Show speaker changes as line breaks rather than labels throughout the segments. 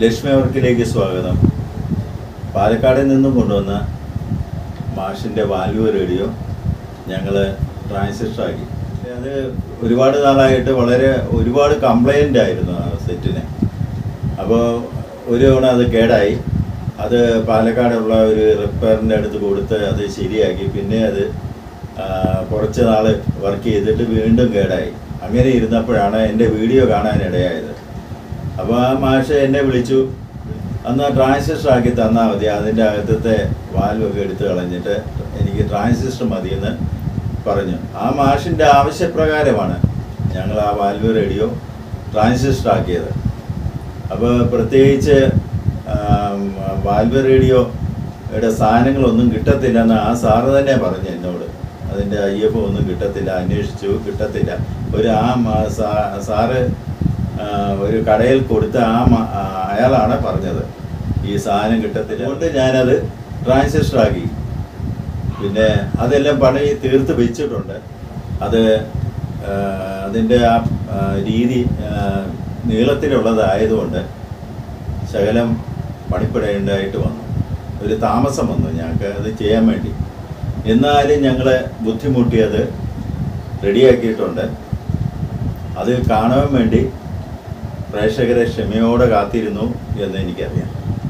ലക്ഷ്മി വർക്കിലേക്ക് സ്വാഗതം പാലക്കാടിൽ നിന്നും കൊണ്ടുവന്ന മാഷിൻ്റെ വാൽവ് റേഡിയോ ഞങ്ങൾ ട്രാൻസിസ്റ്റർ ആക്കി അത് ഒരുപാട് നാളായിട്ട് വളരെ ഒരുപാട് കംപ്ലൈൻ്റ് ആയിരുന്നു ആ സെറ്റിന് അപ്പോൾ ഒരു തവണ അത് കേടായി അത് പാലക്കാടുള്ള ഒരു റിപ്പയറിൻ്റെ അടുത്ത് കൊടുത്ത് അത് ശരിയാക്കി പിന്നെ അത് ആ, കുറച്ച് നാൾ വർക്ക് ചെയ്തിട്ട് വീണ്ടും കേടായി അങ്ങനെ ഇരുന്നപ്പോഴാണ് എൻ്റെ വീഡിയോ കാണാനിടയായത് അപ്പോൾ ആ മാഷ് എന്നെ വിളിച്ചു അന്ന് ട്രാൻസിസ്റ്റർ ആക്കി തന്നാൽ മതി അതിൻ്റെ അകത്തത്തെ വാൽവൊക്കെ എടുത്ത് കളഞ്ഞിട്ട് എനിക്ക് ട്രാൻസിസ്റ്റർ മതിയെന്ന് പറഞ്ഞു ആ മാഷിൻ്റെ ആവശ്യപ്രകാരമാണ് ഞങ്ങൾ ആ വാൽവ് റേഡിയോ ട്രാൻസിസ്റ്റർ ആക്കിയത് അപ്പോൾ പ്രത്യേകിച്ച് ആം, വാൽവ് റേഡിയോയുടെ സാധനങ്ങളൊന്നും കിട്ടത്തില്ലെന്ന് ആ സാറ് തന്നെ പറഞ്ഞു എന്നോട് അതിൻ്റെ ഐ എഫ് ഒന്നും കിട്ടത്തില്ല അന്വേഷിച്ചു കിട്ടത്തില്ല ഒരു ആ മ- സാ- സാറ് ആ, ഒരു കടയിൽ കൊടുത്ത ആ മ- ആ, അയാളാണ് പറഞ്ഞത് ഈ സാധനം കിട്ടത്തില്ല അതുകൊണ്ട് ഞാനത് ട്രാൻസിസ്റ്റർ ആക്കി പിന്നെ അതെല്ലാം പണി തീർത്ത് വെച്ചിട്ടുണ്ട് അത് ആ, അതിൻ്റെ ആ ആ, രീതി ആ, നീളത്തിലുള്ളതായതുകൊണ്ട് ശകലം പണിപ്പെടേണ്ടതായിട്ട് വന്നു ഒരു താമസം വന്നു ഞങ്ങൾക്ക് അത് ചെയ്യാൻ വേണ്ടി എന്നാലും ഞങ്ങൾ ബുദ്ധിമുട്ടി അത് റെഡിയാക്കിയിട്ടുണ്ട് അത് കാണാൻ വേണ്ടി പ്രേക്ഷകരെ ക്ഷമയോടെ കാത്തിരുന്നു എന്ന് എനിക്കറിയാം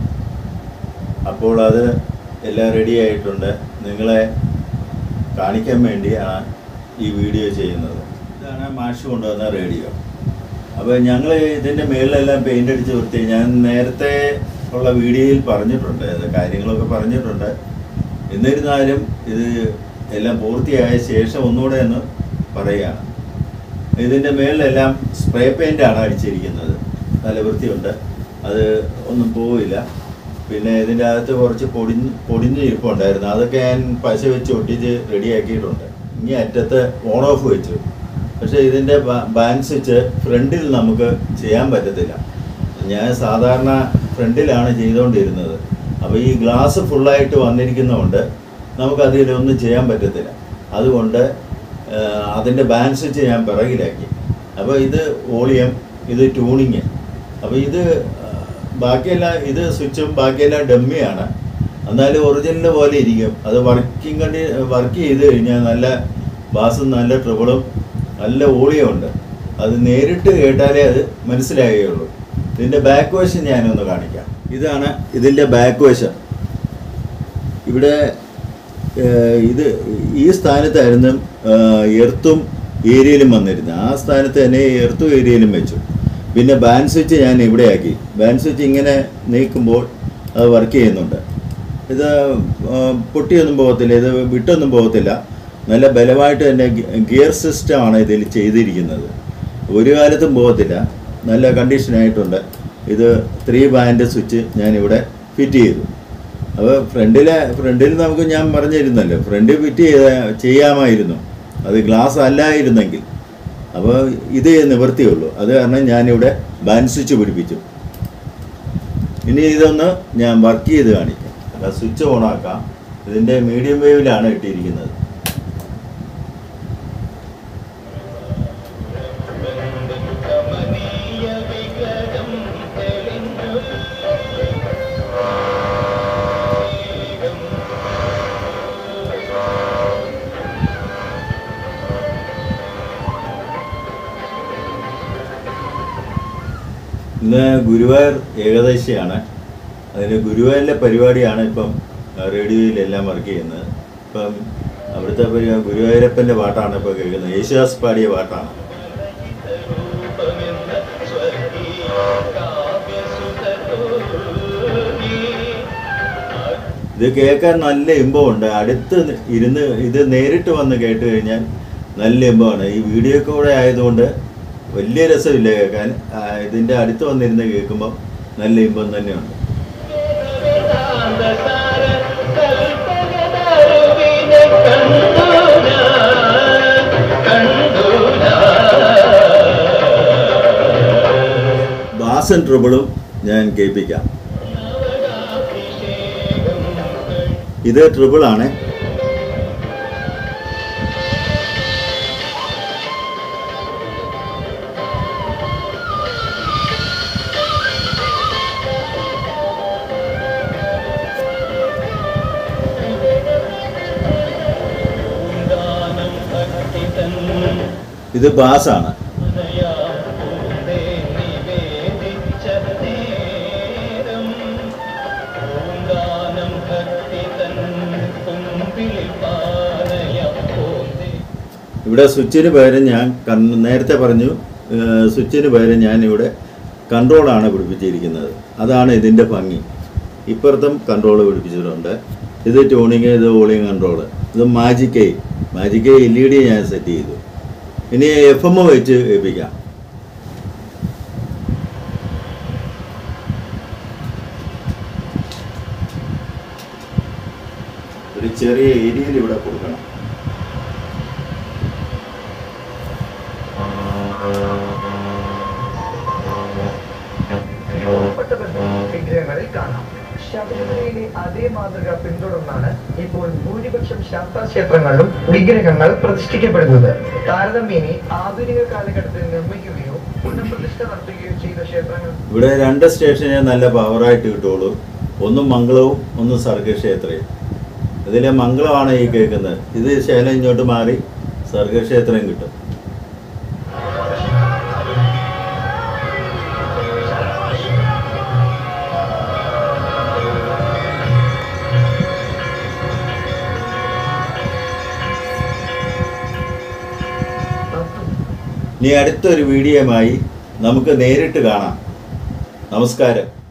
അപ്പോൾ അത് എല്ലാം റെഡി ആയിട്ടുണ്ട് നിങ്ങളെ കാണിക്കാൻ വേണ്ടിയാണ് ഈ വീഡിയോ ചെയ്യുന്നത് ഇതാണ് മാഷ് കൊണ്ടുവന്ന റേഡിയോ അപ്പോൾ ഞങ്ങൾ ഇതിൻ്റെ മേളിലെല്ലാം പെയിൻ്റ് അടിച്ച് വൃത്തി ഞാൻ നേരത്തെ ഉള്ള വീഡിയോയിൽ പറഞ്ഞിട്ടുണ്ട് ഇത് കാര്യങ്ങളൊക്കെ പറഞ്ഞിട്ടുണ്ട് എന്നിരുന്നാലും ഇത് എല്ലാം പൂർത്തിയായ ശേഷം ഒന്നുകൂടെ ഒന്ന് പറയുകയാണ് ഇതിൻ്റെ മേളിലെല്ലാം സ്പ്രേ പെയിൻ്റാണ് അടിച്ചിരിക്കുന്നത് നല്ല വൃത്തിയുണ്ട് അത് ഒന്നും പോവില്ല പിന്നെ ഇതിൻ്റെ അകത്ത് കുറച്ച് പൊടിഞ്ഞ് പൊടിഞ്ഞ് ഇരിപ്പുണ്ടായിരുന്നു അതൊക്കെ ഞാൻ പശ വെച്ച് ഒട്ടിച്ച് റെഡിയാക്കിയിട്ടുണ്ട് ഇനി അറ്റത്ത് ഓൺ ഓഫ് വെച്ചു പക്ഷേ ഇതിൻ്റെ ബാൻ സ്വിച്ച് ഫ്രണ്ടിൽ നമുക്ക് ചെയ്യാൻ പറ്റത്തില്ല ഞാൻ സാധാരണ ഫ്രണ്ടിലാണ് ചെയ്തുകൊണ്ടിരുന്നത് അപ്പോൾ ഈ ഗ്ലാസ് ഫുള്ളായിട്ട് വന്നിരിക്കുന്നതുകൊണ്ട് നമുക്കതിലൊന്നും ചെയ്യാൻ പറ്റത്തില്ല അതുകൊണ്ട് അതിൻ്റെ ബാൻ സ്വിച്ച് ഞാൻ പിറകിലാക്കി അപ്പോൾ ഇത് വോളിയം ഇത് ട്യൂണിങ് അപ്പോൾ ഇത് ആ, ബാക്കിയെല്ലാം ഇത് സ്വിച്ചും ബാക്കിയെല്ലാം ഡമ്മിയാണ് എന്നാലും ഒറിജിനൽ പോലെ ഇരിക്കും അത് വർക്കിംഗ് കണ്ടി വർക്ക് ചെയ്ത് കഴിഞ്ഞാൽ നല്ല ബാസും നല്ല ട്രിബിളും നല്ല വോളിയം ഉണ്ട് അത് നേരിട്ട് കേട്ടാലേ അത് മനസ്സിലാകുകയുള്ളൂ ഇതിൻ്റെ ബാക്ക് വശം ഞാനൊന്ന് കാണിക്കാം ഇതാണ് ഇതിൻ്റെ ബാക്ക് വശം ഇവിടെ ഏഹ്, ഇത് ഈ സ്ഥാനത്തായിരുന്നു ഏഹ്, എർത്തും ഏരിയയിലും വന്നിരുന്നത് ആ സ്ഥാനത്ത് തന്നെ എർത്തും ഏരിയയിലും വെച്ചു പിന്നെ ബാൻ സ്വിച്ച് ഞാൻ ഇവിടെ ആക്കി ബാൻ സ്വിച്ച് ഇങ്ങനെ നീക്കുമ്പോൾ അത് വർക്ക് ചെയ്യുന്നുണ്ട് ഇത് ഏഹ്, പൊട്ടിയൊന്നും പോകത്തില്ല ഇത് വിട്ടൊന്നും പോകത്തില്ല നല്ല ബലമായിട്ട് തന്നെ ഗിയർ സിസ്റ്റമാണ് ഇതിൽ ചെയ്തിരിക്കുന്നത് ഒരു കാലത്തും പോകത്തില്ല നല്ല കണ്ടീഷനായിട്ടുണ്ട് ഇത് ത്രീ ബാൻഡ് സ്വിച്ച് ഞാനിവിടെ ഫിറ്റ് ചെയ്തു അപ്പോൾ ഫ്രണ്ടിലെ ഫ്രണ്ടിൽ നമുക്ക് ഞാൻ പറഞ്ഞിരുന്നല്ലോ ഫ്രണ്ട് ഫിറ്റ് ചെയ്ത ചെയ്യാമായിരുന്നു അത് ഗ്ലാസ് അല്ലായിരുന്നെങ്കിൽ അപ്പോൾ ഇത് നിവൃത്തിയുള്ളൂ അത് കാരണം ഞാനിവിടെ ബാൻ സ്വിച്ച് പിടിപ്പിച്ചു ഇനി ഇതൊന്ന് ഞാൻ വർക്ക് ചെയ്ത് കാണിക്കാം അല്ല സ്വിച്ച് ഓണാക്കാം ഇതിൻ്റെ മീഡിയം വേവിലാണ് ഇട്ടിരിക്കുന്നത് ഇന്ന് ഗുരുവായൂർ ഏകദേശിയാണ് അതിന് ഗുരുവായൂരിലെ പരിപാടിയാണ് ഇപ്പം ആ, റേഡിയോയിലെല്ലാം വർക്ക് ചെയ്യുന്നത് ഇപ്പം അവിടുത്തെ പരി- ഗുരുവായൂരപ്പൻ്റെ പാട്ടാണ് ഇപ്പോൾ കേൾക്കുന്നത് യേശുദാസ് പാടിയ പാട്ടാണ് ഇത് കേൾക്കാൻ നല്ല ഇമ്പമുണ്ട് അടുത്ത് ഇരുന്ന് ഇത് നേരിട്ട് വന്ന് കേട്ട് കഴിഞ്ഞാൽ നല്ല ഇമ്പമാണ് ഈ വീഡിയോ കൂടെ ആയതുകൊണ്ട് വലിയ രസമില്ല കേൾക്കാൻ ആ, ഇതിൻ്റെ അടുത്ത് വന്നിരുന്ന് കേൾക്കുമ്പോൾ നല്ല ഇമ്പം തന്നെയുണ്ട് ബാസൻ ട്രിബിളും ഞാൻ കേൾപ്പിക്കാം ഇത് ട്രിബിൾ ആണ് ഇത് ബാസാണ് ഇവിടെ സ്വിച്ചിന് പകരം ഞാൻ കൺ- നേരത്തെ പറഞ്ഞു ഏഹ്, സ്വിച്ചിന് പകരം ഞാൻ ഇവിടെ കൺട്രോളാണ് പിടിപ്പിച്ചിരിക്കുന്നത് അതാണ് ഇതിൻ്റെ ഭംഗി ഇപ്പുറത്തും കൺട്രോൾ പിടിപ്പിച്ചിട്ടുണ്ട് ഇത് ട്യൂണിങ് ഇത് വോളിയം കൺട്രോൾ ഇത് magic eye magic eye L E D ഞാൻ സെറ്റ് ചെയ്തു ഇനി എഫ് എം വെച്ച് ഏൽപ്പിക്കാം ഒരു ചെറിയ ഏരിയയിൽ ഇവിടെ കൊടുക്കണം
ഉൾപ്പെട്ട ബന്ധം വിഗ്രഹങ്ങളിൽ കാണാം ശബരിമലയിലെ അതേ മാതൃക പിന്തുടർന്നാണ് ഇപ്പോൾ ഭൂരിപക്ഷം ശാസ്താക്ഷേത്രങ്ങളിലും വിഗ്രഹങ്ങൾ പ്രതിഷ്ഠിക്കപ്പെടുന്നത് താരതമ്യേന ആധുനിക കാലഘട്ടത്തിൽ നിർമ്മിക്കുകയോ പുനഃപ്രതിഷ്ഠ നടത്തുകയോ ചെയ്ത ക്ഷേത്രങ്ങൾ
ഇവിടെ രണ്ട് സ്റ്റേഷനെ നല്ല പവറായിട്ട് കിട്ടുള്ളൂ ഒന്ന് മംഗളവും ഒന്ന് സർഗക്ഷേത്രയും ഇതിലെ മംഗളമാണ് ഈ കേൾക്കുന്നത് ഇത് ശേലം ഇങ്ങോട്ട് മാറി സർഗക്ഷേത്രം കിട്ടും ഇനി അടുത്തൊരു വീഡിയോയുമായി നമുക്ക് നേരിട്ട് കാണാം നമസ്കാരം